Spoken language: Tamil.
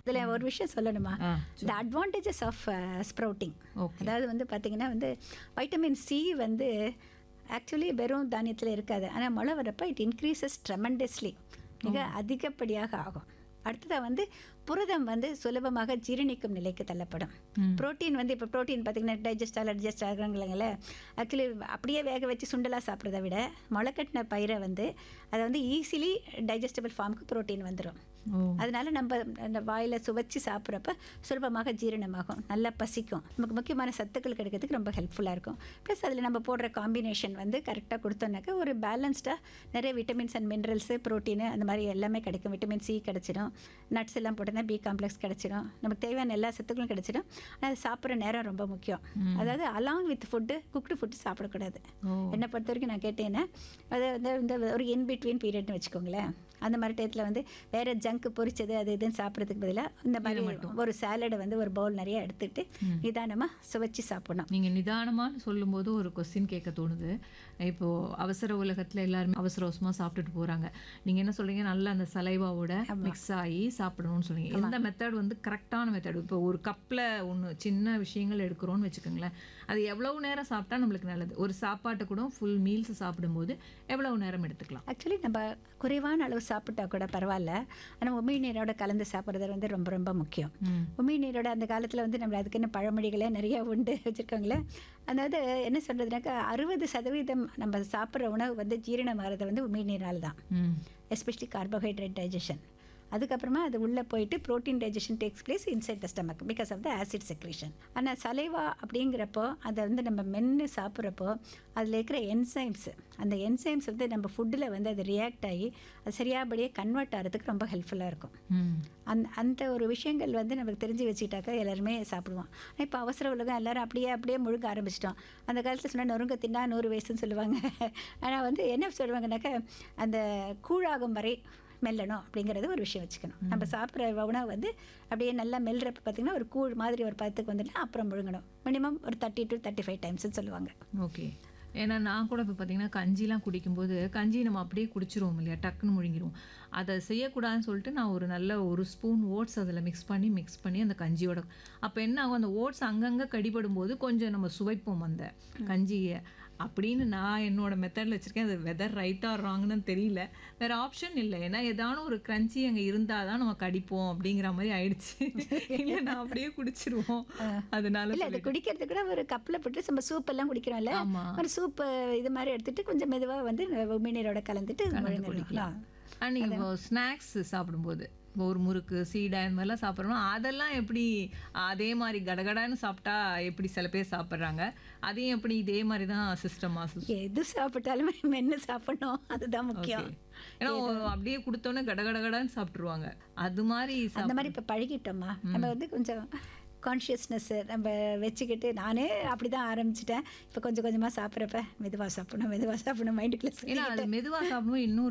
இதில் ஒரு விஷயம் சொல்லணுமா ah, the advantages of sprouting Okay. அதாவது வந்து பார்த்தீங்கன்னா வந்து வைட்டமின் சி வந்து ஆக்சுவலி வெறும் தானியத்தில் இருக்காது ஆனால் மழை வரப்போ இட் இன்க்ரீசஸ் ட்ரெமண்டஸ்லி மிக அதிகப்படியாக ஆகும் அடுத்ததாக வந்து புரதம் வந்து சுலபமாக ஜீரணிக்கும் நிலைக்கு தள்ளப்படும் புரோட்டீன் வந்து இப்போ புரோட்டீன் பார்த்தீங்கன்னா டைஜஸ்ட் ஆகல டைஜஸ்ட் ஆகுறாங்களே ஆக்சுவலி அப்படியே வேக வச்சு சுண்டலாக சாப்பிட்றத விட முளைக்கட்டின பயிரை வந்து அதை வந்து ஈஸிலி டைஜஸ்டபிள் ஃபார்முக்கு புரோட்டீன் வந்துடும் ஓ அதனால நம்ம அந்த வாயில் சுவைச்சு சாப்பிட்றப்ப சுலபமாக ஜீரணமாகும் நல்லா பசிக்கும் நமக்கு முக்கியமான சத்துக்கள் கிடைக்கிறதுக்கு ரொம்ப ஹெல்ப்ஃபுல்லாக இருக்கும் ப்ளஸ் அதில் நம்ம போடுற காம்பினேஷன் வந்து கரெக்டாக கொடுத்தோன்னாக்கா ஒரு பேலன்ஸ்டாக நிறைய விட்டமின்ஸ் அண்ட் மினரல்ஸு ப்ரோட்டீனு அந்த மாதிரி எல்லாமே கிடைக்கும் விட்டமின் சி கிடச்சிடும் நட்ஸ் எல்லாம் போட்டோன்னா பி காம்ப்ளெக்ஸ் கிடச்சிடும் நமக்கு தேவையான எல்லா சத்துக்களும் கிடச்சிடும் ஆனால் அது சாப்பிட்ற நேரம் ரொம்ப முக்கியம் அதாவது along with food cooked food சாப்பிடக்கூடாது ஓ என்னை பொறுத்த வரைக்கும் நான் கேட்டேன்னா அது வந்து இந்த ஒரு இன் பிட்வீன் பீரியட்னு வச்சுக்கோங்களேன் அந்த மாதிரி டயத்தில் வந்து வேறு ஜங்க் பொரிச்சது அது இதுன்னு சாப்பிட்றதுக்கு பதிலாக இந்த மாதிரி ஒரு சாலடை வந்து ஒரு பவுல் நிறைய எடுத்துட்டு நிதானமாக சுவைச்சு சாப்பிடணும் நீங்க நிதானமான்னு சொல்லும்போது ஒரு கொஸ்டின் கேட்க தோணுது இப்போ அவசர உலகத்துல எல்லாருமே அவசர அவசரமா சாப்பிட்டுட்டு போறாங்க நீங்க என்ன சொல்றீங்க நல்லா அந்த சலைவாவோட மிக்ஸ் ஆகி சாப்பிடணும்னு சொல்றீங்க எந்த மெத்தட் வந்து கரெக்டான மெத்தட் இப்போ ஒரு கப்ல ஒன்று சின்ன விஷயங்கள் எடுக்கிறோம்னு வச்சுக்கோங்களேன் அது எவ்வளவு நேரம் சாப்பிட்டா நம்மளுக்கு நல்லது ஒரு சாப்பாட்டை கூட ஃபுல் மீல்ஸ் சாப்பிடும்போது எவ்வளவு நேரம் எடுத்துக்கலாம் ஆக்சுவலி நம்ம குறைவான அளவு சாப்பிட்டா கூட பரவாயில்ல ஆனால் உமி நீரோட கலந்து சாப்பிட்றது வந்து ரொம்ப ரொம்ப முக்கியம் ம். உமி நீரோட அந்த காலத்தில் வந்து நம்ம அதுக்குன்னு பழமொழிகளே நிறைய உண்டு வச்சுருக்காங்களே அதாவது என்ன சொல்கிறதுனாக்கா அறுபது சதவீதம் நம்ம சாப்பிட்ற உணவு வந்து ஜீரணமாகிறது வந்து உமி நீரால் தான் ம் எஸ்பெஷலி கார்போஹைட்ரேட் டைஜஷன் அதுக்கப்புறமா அது உள்ளே போயிட்டு protein digestion takes place inside the stomach because of the acid secretion ஆனால் சலைவா அப்படிங்கிறப்போ அதை வந்து நம்ம மென்று சாப்பிட்றப்போ அதில் இருக்கிற என்சைம்ஸ் அந்த என்சைம்ஸ் வந்து நம்ம ஃபுட்டில் வந்து அது ரியாக்ட் ஆகி அது சரியாபடியே கன்வெர்ட் ஆகிறதுக்கு ரொம்ப ஹெல்ப்ஃபுல்லாக இருக்கும் ம் அந்த அந்த ஒரு விஷயங்கள் வந்து நமக்கு தெரிஞ்சு வச்சுக்கிட்டாக்கா எல்லாருமே சாப்பிடுவோம் ஆனா இப்போ அவசர உலகம் எல்லாரும் அப்படியே அப்படியே முழுங்க ஆரம்பிச்சிட்டோம் அந்த காலத்தில் சொன்னால் நொறுங்க தின்னா நூறு வயசுன்னு சொல்லுவாங்க ஆனால் வந்து என்ன சொல்லுவாங்கனாக்கா அந்த கூழாகும் வரை மெல்லணும் அப்படிங்கிறது ஒரு விஷயம் வச்சுக்கணும் நம்ம சாப்பிட்ற உணவு வந்து அப்படியே நல்லா மெல்றப்ப பார்த்திங்கன்னா ஒரு கூழ் மாதிரி ஒரு பதத்துக்கு வந்துட்டு அப்புறம் முழுங்கணும் மினிமம் ஒரு தேர்ட்டி டு தேர்ட்டி ஃபைவ் டைம்ஸ்னு சொல்லுவாங்க ஓகே ஏன்னா நான் கூட இப்போ பார்த்தீங்கன்னா கஞ்சிலாம் குடிக்கும்போது கஞ்சி நம்ம அப்படியே குடிச்சிருவோம் இல்லையா டக்குன்னு முழுங்கிடுவோம் அதை செய்யக்கூடாதுன்னு சொல்லிட்டு நான் ஒரு நல்ல ஒரு ஸ்பூன் ஓட்ஸ் அதில் மிக்ஸ் பண்ணி மிக்ஸ் பண்ணி அந்த கஞ்சியோட அப்போ என்ன ஆகும் அந்த ஓட்ஸ் அங்கங்கே கடிபடும் போது கொஞ்சம் நம்ம சுவைப்போம் அந்த கஞ்சியை அப்படின்னு நான் என்னோட மெத்தடில் வச்சுருக்கேன் அது வெதர் ரைட்டாக ராங்னு தெரியல வேறு ஆப்ஷன் இல்லை ஏன்னா ஏதானும் ஒரு கிரன்ச்சி அங்கே இருந்தால் தான் நம்ம கடிப்போம் அப்படிங்கிற மாதிரி ஆயிடுச்சு இல்லை நான் அப்படியே குடிச்சிருவோம் அதனால இல்லை அது குடிக்கிறது கூட ஒரு கப்பில் போட்டு நம்ம சூப் எல்லாம் குடிக்கிறோம்ல ஆமா. ஒரு சூப்பு இது மாதிரி எடுத்துட்டு கொஞ்சம் மெதுவாக வந்து உமிநீரோட கலந்துட்டு முழுங்கணும் அண்ட் நீங்கள் இப்போ ஸ்நாக்ஸ் சாப்பிடும்போது இப்போ ஒரு முறுக்கு சீடை இந்த மாதிரிலாம் சாப்பிட்றோம் அதெல்லாம் எப்படி அதே மாதிரி கடகடான்னு சாப்பிட்டா எப்படி சில பேர் சாப்பிட்றாங்க அதையும் எப்படி இதே மாதிரி தான் சிஸ்டமா எது சாப்பிட்டாலுமே மென்று சாப்பிடணும் அதுதான் முக்கியம் ஏன்னா ஒரு அப்படியே கொடுத்தோன்னே கடகடகடான்னு சாப்பிட்ருவாங்க அது மாதிரி சாப்- அந்த மாதிரி இப்போ பழகிட்டோமா நம்ம வந்து கொஞ்சம் கான்ஷியஸ்னஸ் நம்ம வச்சுக்கிட்டு நானே அப்படி தான் ஆரம்பிச்சிட்டேன் இப்போ கொஞ்சம் கொஞ்சமாக சாப்பிட்றப்ப மெதுவாக சாப்பிடணும் மெதுவாக சாப்பிடணும் மைண்டுக்குள்ளே ஏன்னா அது மெதுவாக சாப்பிடும்போது இன்னும்